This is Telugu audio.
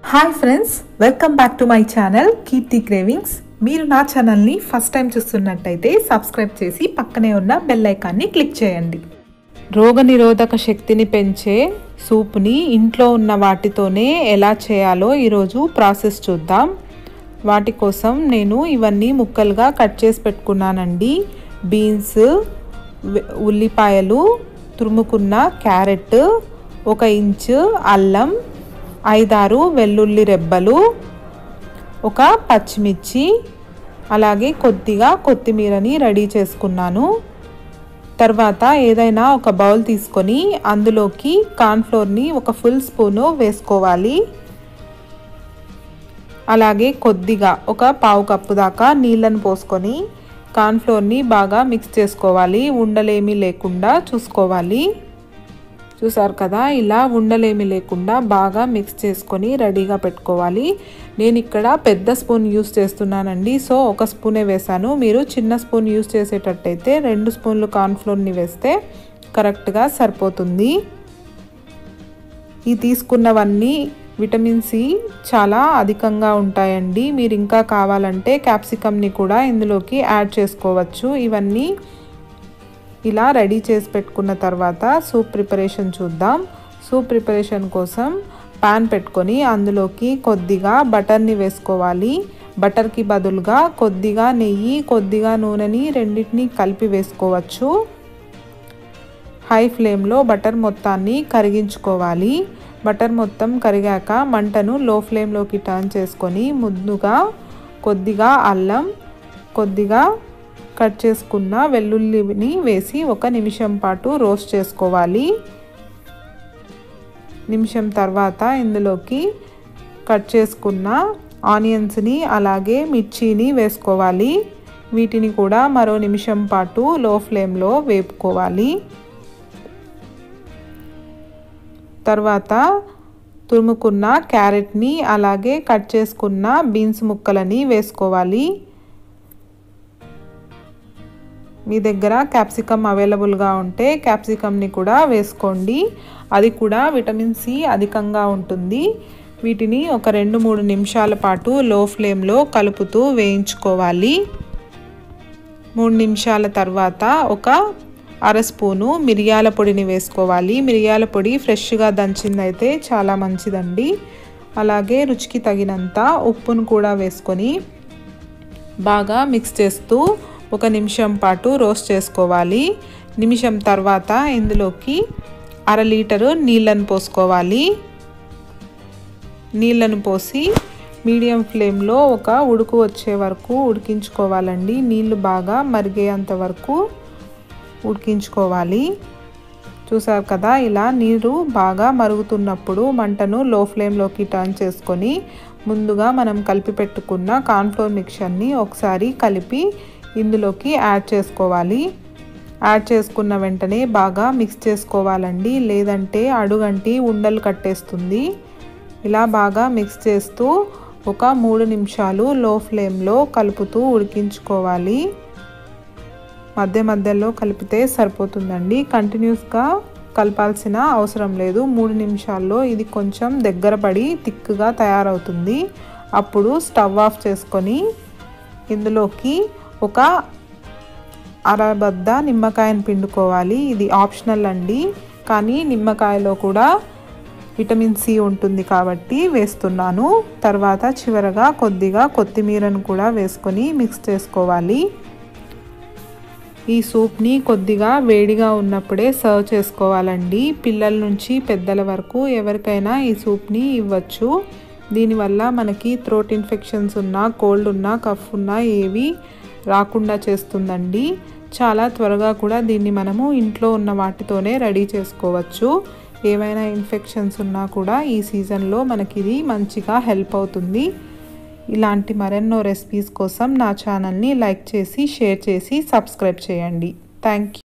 hi friends welcome back to my channel Keerthi cravings మీరు నా ఛానల్ని ఫస్ట్ టైం చూస్తున్నట్టయితే సబ్స్క్రైబ్ చేసి పక్కనే ఉన్న బెల్ ఐకాన్ని క్లిక్ చేయండి రోగనిరోధక శక్తిని పెంచే సూప్ని ఇంట్లో ఉన్న వాటితోనే ఎలా చేయాలో ఈరోజు ప్రాసెస్ చూద్దాం వాటి కోసం నేను ఇవన్నీ ముక్కలుగా కట్ చేసి పెట్టుకున్నానండి బీన్స్ వె- ఉల్లిపాయలు తురుముకున్న క్యారెట్ ఒక ఇంచు అల్లం ఐదారు వెల్లుల్లి రెబ్బలు ఒక పచ్చిమిర్చి అలాగే కొద్దిగా కొత్తిమీరని రెడీ చేసుకున్నాను తర్వాత ఏదైనా ఒక బౌల్ తీసుకొని అందులోకి కార్న్ఫ్లోర్ని ఒక ఫుల్ స్పూను వేసుకోవాలి అలాగే కొద్దిగా ఒక పావు కప్పు దాకా నీళ్ళను పోసుకొని కార్న్ఫ్లోర్ని బాగా మిక్స్ చేసుకోవాలి ఉండలేమీ లేకుండా చూసుకోవాలి చూసారు కదా ఇలా ఉండలేమి లేకుండా బాగా మిక్స్ చేసుకొని రెడీగా పెట్టుకోవాలి నేను ఇక్కడ పెద్ద స్పూన్ యూస్ చేస్తున్నానండి సో ఒక స్పూనే వేసాను మీరు చిన్న స్పూన్ యూస్ చేసేటట్టయితే రెండు స్పూన్లు కార్న్ఫ్లోర్ని వేస్తే కరెక్ట్గా సరిపోతుంది ఈ తీసుకున్నవన్నీ విటమిన్ సి చాలా అధికంగా ఉంటాయండి మీరు ఇంకా కావాలంటే క్యాప్సికమ్ని కూడా ఇందులోకి యాడ్ చేసుకోవచ్చు ఇవన్నీ ఇలా రెడీ చేసి పెట్టుకున్న తర్వాత సూప్ ప్రిపరేషన్ చూద్దాం సూప్ ప్రిపరేషన్ కోసం పాన్ పెట్టుకొని అందులోకి కొద్దిగా బటర్ని వేసుకోవాలి బటర్కి బదులుగా కొద్దిగా నెయ్యి కొద్దిగా నూనెని రెండింటిని కలిపి వేసుకోవచ్చు హై ఫ్లేమ్లో బటర్ మొత్తాన్ని కరిగించుకోవాలి బటర్ మొత్తం కరిగాక మంటను లో ఫ్లేమ్లోకి టర్న్ చేసుకొని ముందుగా కొద్దిగా అల్లం కొద్దిగా కట్ చేసుకున్న వెల్లుల్లిని వేసి ఒక నిమిషం పాటు రోస్ట్ చేసుకోవాలి నిమిషం తర్వాత ఇందులోకి కట్ చేసుకున్న ఆనియన్స్ని అలాగే మిర్చిని వేసుకోవాలి వీటిని కూడా మరో నిమిషం పాటు లో ఫ్లేమ్లో వేపుకోవాలి తర్వాత తురుముకున్న క్యారెట్ని అలాగే కట్ చేసుకున్న బీన్స్ ముక్కలని వేసుకోవాలి మీ దగ్గర క్యాప్సికమ్ అవైలబుల్గా ఉంటే క్యాప్సికమ్ని కూడా వేసుకోండి అది కూడా విటమిన్ సి అధికంగా ఉంటుంది వీటిని ఒక రెండు మూడు నిమిషాల పాటు లో ఫ్లేమ్లో కలుపుతూ వేయించుకోవాలి మూడు నిమిషాల తర్వాత ఒక అర స్పూను మిరియాల పొడిని వేసుకోవాలి మిరియాల పొడి ఫ్రెష్గా దంచిందైతే చాలా మంచిదండి అలాగే రుచికి తగినంత ఉప్పును కూడా వేసుకొని బాగా మిక్స్ చేస్తూ ఒక నిమిషం పాటు రోస్ట్ చేసుకోవాలి నిమిషం తర్వాత ఇందులోకి అర లీటరు నీళ్ళను పోసుకోవాలి నీళ్ళను పోసి మీడియం ఫ్లేమ్లో ఒక ఉడుకు వచ్చే వరకు ఉడికించుకోవాలండి నీళ్ళు బాగా మరిగేంత వరకు ఉడికించుకోవాలి చూసారు కదా ఇలా నీరు బాగా మరుగుతున్నప్పుడు మంటను లో ఫ్లేమ్లోకి టర్న్ చేసుకొని ముందుగా మనం కలిపి పెట్టుకున్న కార్న్ఫ్లోర్ మిక్చర్ని ఒకసారి కలిపి ఇందులోకి యాడ్ చేసుకోవాలి యాడ్ చేసుకున్న వెంటనే బాగా మిక్స్ చేసుకోవాలండి లేదంటే అడుగంటి ఉండలు కట్టేస్తుంది ఇలా బాగా మిక్స్ చేస్తూ ఒక మూడు నిమిషాలు లో ఫ్లేమ్లో కలుపుతూ ఉడికించుకోవాలి మధ్య మధ్యలో కలిపితే సరిపోతుందండి కంటిన్యూస్గా కలపాల్సిన అవసరం లేదు మూడు నిమిషాల్లో ఇది కొంచెం దగ్గర పడి తిక్కుగా తయారవుతుంది అప్పుడు స్టవ్ ఆఫ్ చేసుకొని ఇందులోకి ఒక అరబద్ద నిమ్మకాయను పిండుకోవాలి ఇది ఆప్షనల్ అండి కానీ నిమ్మకాయలో కూడా విటమిన్ సి ఉంటుంది కాబట్టి వేస్తున్నాను తర్వాత చివరగా కొద్దిగా కొత్తిమీరను కూడా వేసుకొని మిక్స్ చేసుకోవాలి ఈ సూప్ని కొద్దిగా వేడిగా ఉన్నప్పుడే సర్వ్ చేసుకోవాలండి పిల్లల నుంచి పెద్దల వరకు ఎవరికైనా ఈ సూప్ని ఇవ్వచ్చు దీనివల్ల మనకి థ్రోట్ ఇన్ఫెక్షన్స్ ఉన్నా కోల్డ్ ఉన్నా కఫ్ ఉన్నా ఏవి రాకుండా చేస్తుందండి చాలా త్వరగా కూడా దీన్ని మనము ఇంట్లో ఉన్న వాటితోనే రెడీ చేసుకోవచ్చు ఏవైనా ఇన్ఫెక్షన్స్ ఉన్నా కూడా ఈ సీజన్లో మనకి ఇది మంచిగా హెల్ప్ అవుతుంది ఇలాంటి మరెన్నో రెసిపీస్ కోసం నా ఛానల్ని లైక్ చేసి షేర్ చేసి సబ్స్క్రైబ్ చేయండి థ్యాంక్ యూ